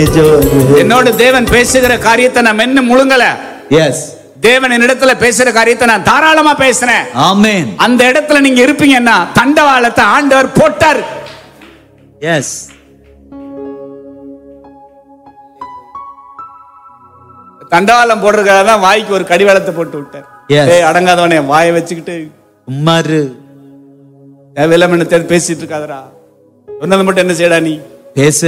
ஜோரு என்னோட தேவன் பேசுகிற காரியத்தை நான் மென்னு முழுங்கல எஸ் தேவன் என்னிடத்துல பேசுற காரியத்தை நான் தாராளமா பேசுறேன் ஆமென் அந்த இடத்துல நீங்க இருப்பீங்கன்னா தண்டவாளத்தை ஆண்டவர் போட்டார் எஸ் தண்டவாளம் போடுறதுக்காக தான் வாய்க்கு ஒரு கடிவாளத்தை போட்டு விட்டார் Yes. ஏய் அடங்காதவனே வாயை வச்சுக்கிட்டு உம்மாரு தேவையில்லாம என்ன தேடி பேசிட்டு இருக்காதடா சொன்னது மட்டும் என்ன செய்யடா நீ பேசு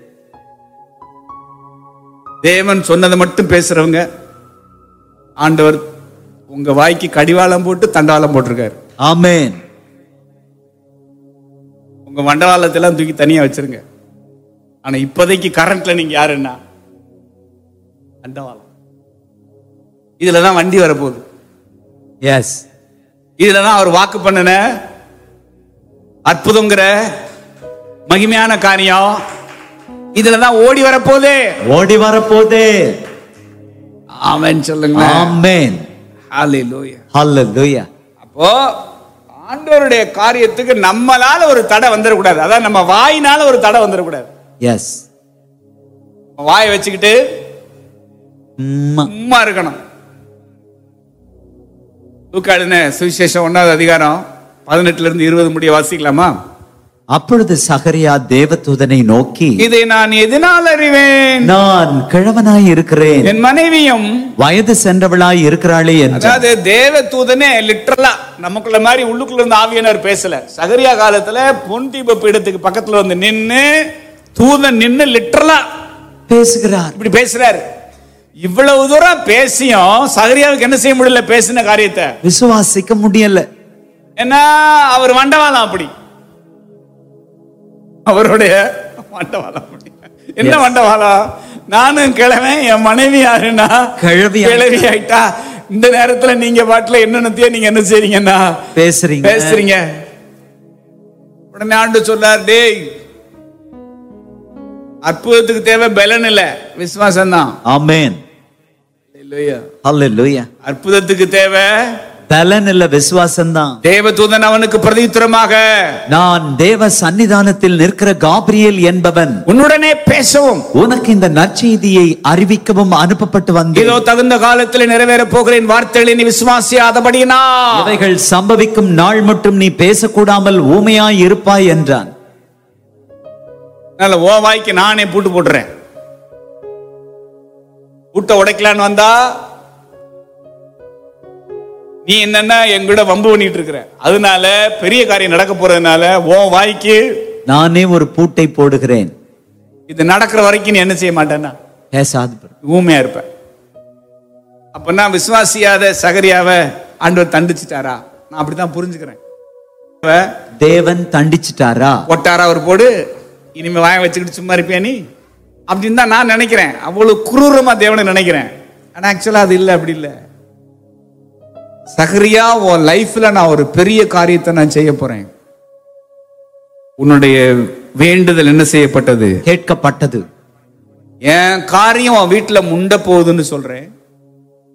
தேவன் சொன்னதை மட்டும் பேசுறவங்க ஆண்டவர் உங்க வாய்க்கு கடிவாளம் போட்டு தண்டவாளம் போட்டிருக்காரு ஆமென் உங்க மண்டவாளத்தை எல்லாம் தூக்கி தனியா வச்சிருங்க ஆனா இப்போதைக்கு கரண்ட்ல நீங்க யாருன்னா தண்டவாளம் இதுல தான் வண்டி வரப்போகுது எஸ் இதுல தான் அவர் வாக்கு பண்ணின அற்புதங்கிற மகிமையான காரியம் இதுல தான் ஓடி வரப்போகுது ஓடி வரப்போதே அவன் சொல்லுங்க ஆமென் ஹalleluya ஹalleluya அப்போ ஆண்டவருடைய காரியத்துக்கு நம்மளால ஒரு தடை வந்துடக்கூடாது அதான் நம்ம வாயினால ஒரு தடை வந்துடக்கூடாது எஸ் நம்ம வாயை வச்சுக்கிட்டு உம்மா சும்மா இருக்கணும் தூக்காடுன சுவிசேஷம் ஒன்னாவது அதிகாரம் பதினெட்டுல இருந்து இருபது முடிய வாசிக்கலாமா அப்பொழுது சகரியா தேவதூதனை நோக்கி இதை நான் எதனால் அறிவேன் நான் கிழவனாய் இருக்கிறேன் என் மனைவியும் வயது சென்றவளாய் இருக்கிறாளே என்றார் அதாவது தேவ தூதனே லிட்டரலா நமக்குள்ள மாதிரி உள்ளுக்குள்ள இருந்து ஆவியனர் பேசல சகரியா காலத்துல பொன் தீப பீடத்துக்கு பக்கத்துல வந்து நின்னு தூதன் நின்னு லிட்டரலா பேசுகிறார் இப்படி பேசுறாரு இவ்வளவு தூரம் பேசியும் சகரியாவுக்கு என்ன செய்ய முடியல பேசின காரியத்தை விசுவாசிக்க முடியல ஏன்னா அவர் மண்டவாளம் அப்படி அவருடைய மண்டவாளம் அப்படி என்ன Yes. மண்டவாளம் நானும் கிழவன் என் மனைவி யாருன்னா கிழவி கிழவி ஆயிட்டா இந்த நேரத்துல நீங்க பாட்டுல என்னென்னத்தையோ நீங்க என்ன செய்றீங்கன்னா பேசுறீங்க பேசுறீங்க உடனே ஆண்டு சொன்னார் டேய் அற்புதத்துக்கு தேவை பலன் இல்ல விசுவாசம் தான் ஆமென் ஹalleluya அற்புதத்துக்கு தேவை பலன் இல்ல விசுவாசம்தான் தேவதூதன் அவனுக்கு பிரதித்திரமாக நான் தேவ சன்னிதானத்தில் நிற்கிற காபிரியேல் என்பவன் உன்னுடனே பேசவும் உனக்கு இந்த நற்செய்தியை அறிவிக்கவும் அனுப்பப்பட்டு இதோ வந்தேன் தகுந்த காலத்தில் நிறைவேற போகிறேன் வார்த்தைகளை நீ விசுவாசியாதபடினா இவைகள் சம்பவிக்கும் நாள் மட்டும் நீ பேசக்கூடாமல் ஊமையாய் இருப்பாய் என்றான் நல்ல ஓ வாய்க்கு நானே பூட்டு போட்டுறேன் பூட்டை உடைக்கலான்னு வந்தா நீ என்னன்னா எங்கூட வம்பு பண்ணிட்டு இருக்கிற அதனால பெரிய காரியம் நடக்க போறதுனால ஓ வாய்க்கு நானே ஒரு பூட்டை போடுகிறேன் இது நடக்கிற வரைக்கும் நீ என்ன செய்ய மாட்டேன்னா பேசாது ஊமையா இருப்ப அப்ப நான் விசுவாசியாத சகரியாவ ஆண்டவர் தண்டிச்சிட்டாரா நான் அப்படித்தான் புரிஞ்சுக்கிறேன் அவ தேவன் தண்டிச்சிட்டாரா ஒட்டாரா ஒரு போடு இனிமே வாய வச்சுக்கிட்டு சும்மா இருப்பியா நீ அப்படின்னு தான் நான் நினைக்கிறேன் அவ்வளவு குரூரமா தேவனை நினைக்கிறேன் ஆனா ஆக்சுவலா அது இல்லை அப்படி இல்லை சகரியா உன் லைஃப்ல நான் ஒரு பெரிய காரியத்தை நான் செய்ய போறேன் உன்னுடைய வேண்டுதல் என்ன செய்யப்பட்டது கேட்கப்பட்டது என் காரியம் உன் வீட்டுல முண்ட போகுதுன்னு சொல்றேன்